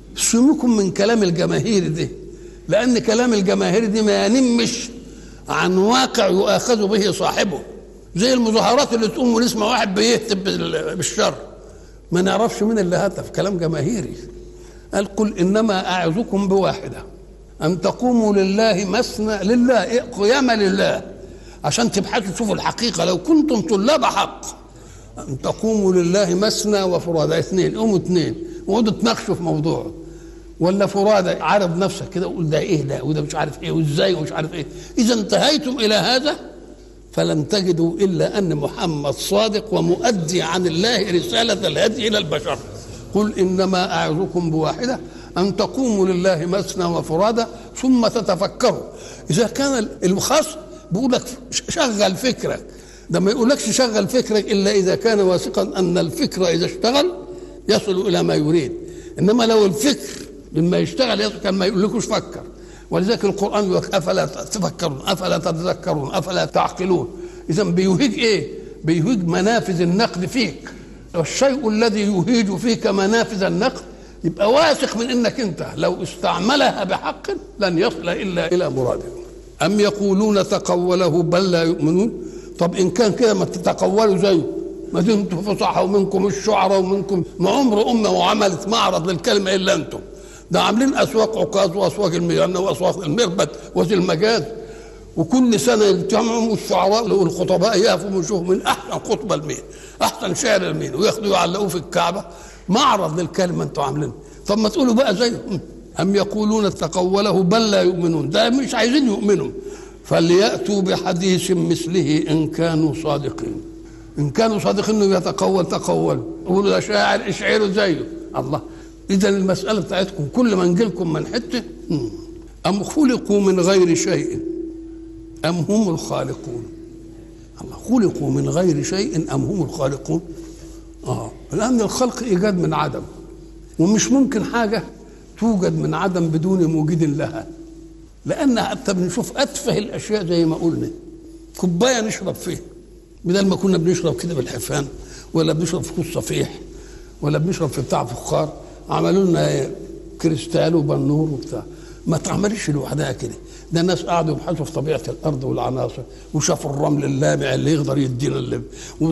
سموكم من كلام الجماهير ده لأن كلام الجماهير دي ما ينمش عن واقع يؤاخذ به صاحبه زي المظاهرات اللي تقوم ونسمع واحد بيهتف بالشر ما نعرفش مين اللي هتف كلام جماهيري قال قل انما اعظكم بواحده ان تقوموا لله مثنى لله إيه؟ قيامه لله عشان تبحثوا تشوفوا الحقيقه لو كنتم طلاب حق ان تقوموا لله مثنى وفرادى اثنين قوموا اثنين وقعدوا تناقشوا في موضوع ولا فرادى عرض نفسك كده وقول ده ايه ده وده مش عارف ايه وازاي ومش عارف ايه اذا انتهيتم الى هذا فلن تجدوا الا ان محمد صادق ومؤدي عن الله رساله الهدي الى البشر قل انما اعظكم بواحده ان تقوموا لله مثنى وفرادى ثم تتفكروا اذا كان الخصم بيقول لك شغل فكرك ده ما يقولكش شغل فكرك الا اذا كان واثقا ان الفكر اذا اشتغل يصل الى ما يريد انما لو الفكر لما يشتغل يصل كان ما يقولكوش فكر ولذلك القران يقول افلا تفكرون افلا تتذكرون افلا تعقلون اذا بيهيج ايه بيهيج منافذ النقد فيك والشيء الذي يهيج فيك منافذ النقد يبقى واثق من انك انت لو استعملها بحق لن يصل الا الى مراده ام يقولون تقوله بل لا يؤمنون طب ان كان كده ما تتقولوا زيه ما دمتم فصحى ومنكم الشعراء ومنكم ما عمر امه وعملت معرض للكلمه الا انتم ده عاملين اسواق عكاظ واسواق الميانه واسواق المربد وذي المجاز وكل سنه يجتمعوا الشعراء والخطباء يقفوا ويشوفوا من احسن خطبه لمين احسن شعر لمين وياخدوا يعلقوه في الكعبه معرض للكلمه انتوا عاملين طب ما تقولوا بقى زيهم ام يقولون تقوله بل لا يؤمنون ده مش عايزين يؤمنوا فلياتوا بحديث مثله ان كانوا صادقين ان كانوا صادقين انه يتقول تقولوا يقولوا ده شاعر اشعروا زيه الله اذا المساله بتاعتكم كل ما نجيلكم من حته ام خلقوا من غير شيء ام هم الخالقون الله خلقوا من غير شيء ام هم الخالقون اه لان الخلق ايجاد من عدم ومش ممكن حاجه توجد من عدم بدون موجد لها لان حتى بنشوف اتفه الاشياء زي ما قلنا كوبايه نشرب فيها بدل ما كنا بنشرب كده بالحفان ولا بنشرب في كوس صفيح ولا بنشرب في بتاع فخار عملوا لنا كريستال وبنور وبتاع ما تعملش لوحدها كده ده الناس قعدوا يبحثوا في طبيعه الارض والعناصر وشافوا الرمل اللامع اللي يقدر يدينا اللب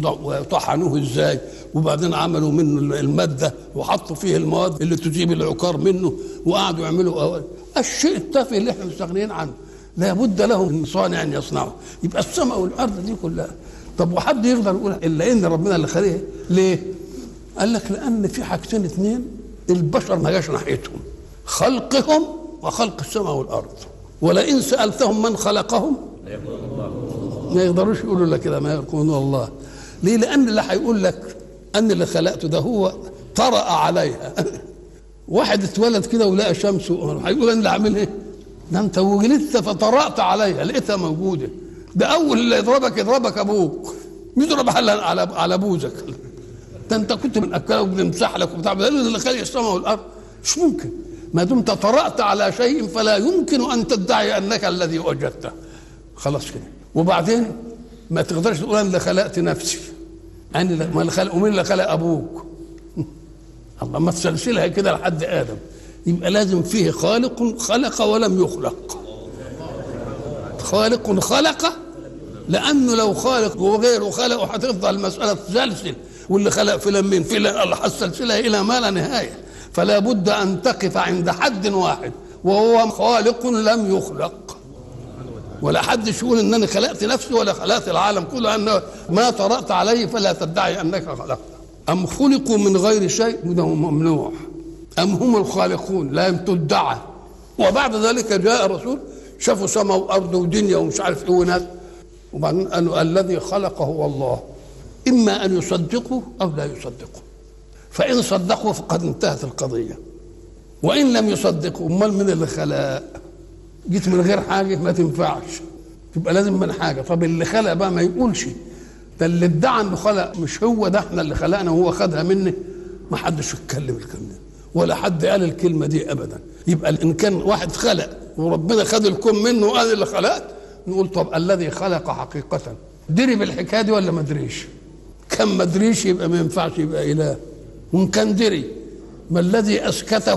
وطحنوه ازاي وبعدين عملوا منه الماده وحطوا فيه المواد اللي تجيب العكار منه وقعدوا يعملوا الشيء التافه اللي احنا مستغنيين عنه لابد له من صانع يصنعه يبقى السماء والارض دي كلها طب وحد يقدر يقول الا ان ربنا اللي خلقها ليه؟ قال لك لان في حاجتين اثنين البشر ما جاش ناحيتهم خلقهم وخلق السماء والارض ولئن سالتهم من خلقهم ما يقدروش يقولوا لك كده ما يقولون الله ليه لان اللي هيقول لك ان اللي خلقته ده هو طرأ عليها واحد اتولد كده ولقى شمس هيقول انا اللي عامل ايه ده انت ولدت فطرأت عليها لقيتها موجوده ده اول اللي يضربك يضربك ابوك يضرب على على على بوزك ده انت كنت من اكلك وبنمسح لك وبتاع ده اللي خلق السماء والارض مش ممكن ما دمت طرأت على شيء فلا يمكن ان تدعي انك الذي وجدته خلاص كده وبعدين ما تقدرش تقول انا اللي خلقت نفسي انا ما اللي خلق ومين اللي خلق ابوك الله ما تسلسلها كده لحد ادم يبقى لازم فيه خالق خلق ولم يخلق خالق خلق لانه لو خالق وغيره خلق هتفضل المساله تسلسل واللي خلق فلان مين فلان الله هتسلسلها الى ما لا نهايه فلا بد ان تقف عند حد واحد وهو خالق لم يخلق ولا حد يقول انني خلقت نفسي ولا خلقت العالم كله ان ما طرأت عليه فلا تدعي انك خلقت ام خلقوا من غير شيء وده ممنوع ام هم الخالقون لا تدعى وبعد ذلك جاء الرسول شافوا سماء وارض ودنيا ومش عارف ايه وناس وبعدين قالوا الذي خلق هو الله اما ان يصدقوا او لا يصدقوا فان صدقوا فقد انتهت القضيه وان لم يصدقوا امال من اللي خلق جيت من غير حاجه ما تنفعش تبقى لازم من حاجه طب اللي خلق بقى ما يقولش ده اللي ادعى انه خلق مش هو ده احنا اللي خلقنا وهو خدها مني ما حدش يتكلم الكلام ده ولا حد قال الكلمه دي ابدا يبقى ان كان واحد خلق وربنا خد الكون منه وقال اللي خلقت نقول طب الذي خلق حقيقه دري بالحكايه دي ولا ما دريش كان ما دريش يبقى ما ينفعش يبقى اله وان كان دري ما الذي اسكته